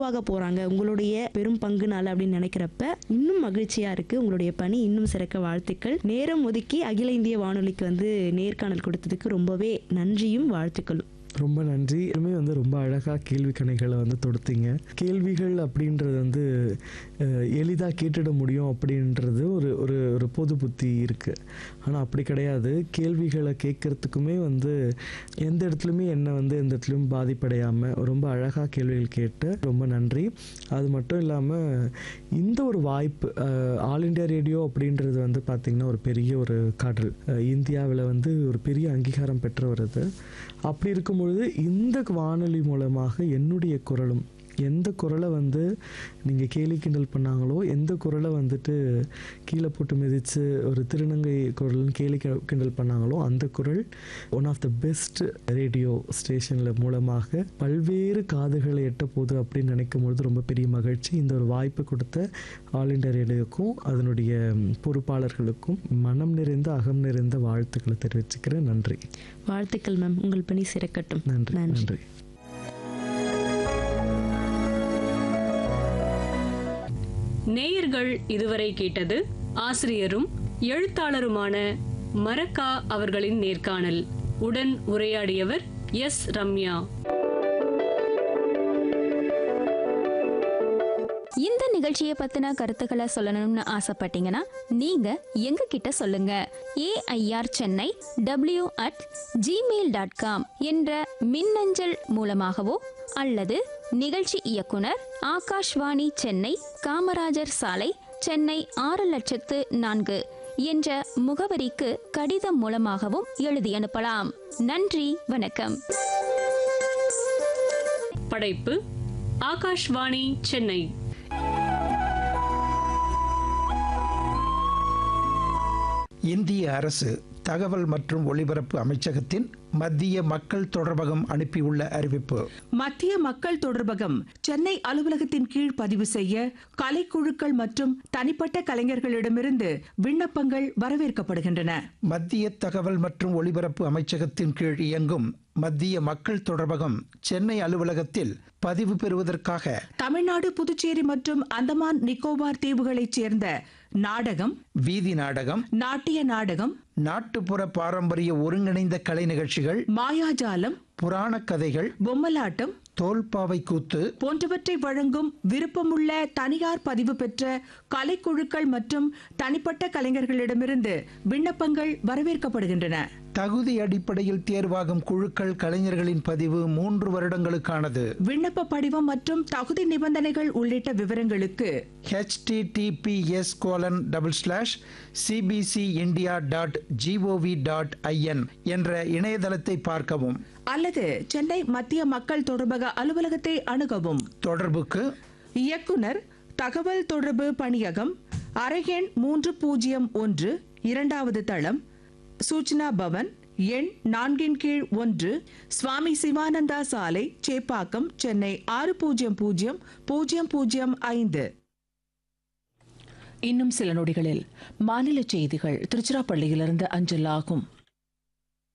உருவாக போறாங்க உங்களுடைய பெரும் பங்குனால அப்படின்னு நினைக்கிறப்ப இன்னும் மகிழ்ச்சியா இருக்கு உங்களுடைய பணி இன்னும் சிறக்க வாழ்த்துக்கள் நேரம் ஒதுக்கி அகில இந்திய வானொலிக்கு வந்து நேர்காணல் கொடுத்ததுக்கு ரொம்பவே நன்றியும் வாழ்த்துக்களும் ரொம்ப நன்றி எல்லாமே வந்து ரொம்ப அழகாக கேள்வி கணைகளை வந்து தொடுத்தீங்க கேள்விகள் அப்படின்றது வந்து எளிதாக கேட்டுட முடியும் அப்படின்றது ஒரு ஒரு ஒரு பொது புத்தி இருக்குது ஆனால் அப்படி கிடையாது கேள்விகளை கேட்குறதுக்குமே வந்து எந்த இடத்துலையுமே என்னை வந்து எந்த இடத்துலையும் பாதிப்படையாமல் ரொம்ப அழகாக கேள்விகள் கேட்டு ரொம்ப நன்றி அது மட்டும் இல்லாமல் இந்த ஒரு வாய்ப்பு அஹ், ஆல் இண்டியா ரேடியோ அப்படின்றது வந்து பார்த்திங்கன்னா ஒரு பெரிய ஒரு காடல் இந்தியாவில் வந்து ஒரு பெரிய அங்கீகாரம் பெற்று வருது அப்படி இருக்கும்பொழுது இந்த வானொலி மூலமாக என்னுடைய குரலும் எந்த குரலை வந்து நீங்கள் கேலி கிண்டல் பண்ணாங்களோ எந்த குரலை வந்துட்டு கீழே போட்டு மிதித்து ஒரு திருநங்கை குரல்னு கேலி கி- கிண்டல் பண்ணாங்களோ அந்த குரல் one of the best radio ஸ்டேஷனில் மூலமாக பல்வேறு காதுகளை எட்ட போகுது அப்படின்னு நினைக்கும் பொழுது ரொம்ப பெரிய மகிழ்ச்சி இந்த ஒரு வாய்ப்பு கொடுத்த ஆல் இண்டியா ரேடியோக்கும் அதனுடைய பொறுப்பாளர்களுக்கும் மனம் நிறைந்த அகம் நிறைந்த வாழ்த்துக்களை தெரிவிச்சுக்கிறேன் நன்றி வாழ்த்துக்கள் மேம் உங்கள் பணி சிறக்கட்டும் நன்றி நன்றி நன்றி நேயர்கள் இதுவரை கேட்டது ஆசிரியரும் எழுத்தாளருமான மரக்கா அவர்களின் நேர்காணல் உடன் உரையாடியவர் எஸ் ரம்யா இந்த நிகழ்ச்சியை பத்தின கருத்துக்களை சொல்லணும்னு ஆசைப்பட்டீங்கன்னா நீங்க எங்க கிட்ட சொல்லுங்க AIR Chennai W at Gmail dot com என்ற மின்னஞ்சல் மூலமாகவோ அல்லது நிகழ்ச்சி இயக்குனர் ஆகாஷ்வாணி சென்னை காமராஜர் சாலை சென்னை ஆறு லட்சத்து நான்கு என்ற முகவரிக்கு கடிதம் மூலமாகவும் எழுதி அனுப்பலாம் நன்றி வணக்கம் படைப்பு ஆகாஷ்வாணி சென்னை இந்திய அரசு தகவல் மற்றும் ஒலிபரப்பு அமைச்சகத்தின் மத்திய மக்கள் தொடர்பகம் அனுப்பியுள்ள அறிவிப்பு மத்திய மக்கள் தொடர்பகம் சென்னை அலுவலகத்தின் கீழ் பதிவு செய்ய கலைக்குழுக்கள் மற்றும் தனிப்பட்ட கலைஞர்களிடமிருந்து விண்ணப்பங்கள் வரவேற்கப்படுகின்றன மத்திய தகவல் மற்றும் ஒலிபரப்பு அமைச்சகத்தின் கீழ் இயங்கும் மத்திய மக்கள் தொடர்பகம் சென்னை அலுவலகத்தில் பதிவு பெறுவதற்காக தமிழ்நாடு புதுச்சேரி மற்றும் அந்தமான் நிக்கோபார் தீவுகளைச் சேர்ந்த நாடகம் வீதி நாடகம் நாட்டிய நாடகம் நாட்டுப்புற பாரம்பரிய ஒருங்கிணைந்த கலை நிகழ்ச்சிகள் மாயாஜாலம் புராணக் கதைகள் பொம்மலாட்டம் தோல்பாவை கூத்து போன்றவற்றை வழங்கும் விருப்பமுள்ள தனியார் பதிவு பெற்ற கலைக்குழுக்கள் மற்றும் தனிப்பட்ட கலைஞர்களிடமிருந்து விண்ணப்பங்கள் வரவேற்கப்படுகின்றன தகுதி அடிப்படையில் தேர்வாகும் குழுக்கள் கலைஞர்களின் பதிவு மூன்று வருடங்களுக்கானது விண்ணப்ப படிவம் மற்றும் தகுதி நிபந்தனைகள் உள்ளிட்ட விவரங்களுக்கு https colon double slash CBC India dot GOV dot IN என்ற இணையதளத்தை பார்க்கவும் அல்லது சென்னை மத்திய மக்கள் தொடர்பக அலுவலகத்தை அணுகவும் தொடர்புக்கு இயக்குனர் தகவல் தொடர்பு பணியகம் அறையெண் மூன்று பூஜ்ஜியம் ஒன்று இரண்டாவது தளம் சூச்சனா பவன் எண் நான்கின் கீழ் ஒன்று சுவாமி சிவானந்தா சாலை சேப்பாக்கம் சென்னை ஆறு பூஜ்ஜியம் பூஜ்ஜியம் பூஜ்ஜியம் பூஜ்ஜியம் ஐந்து இன்னும் சில நொடிகளில் மாநில செய்திகள் திருச்சிராப்பள்ளியிலிருந்து அஞ்சல் ஆகும்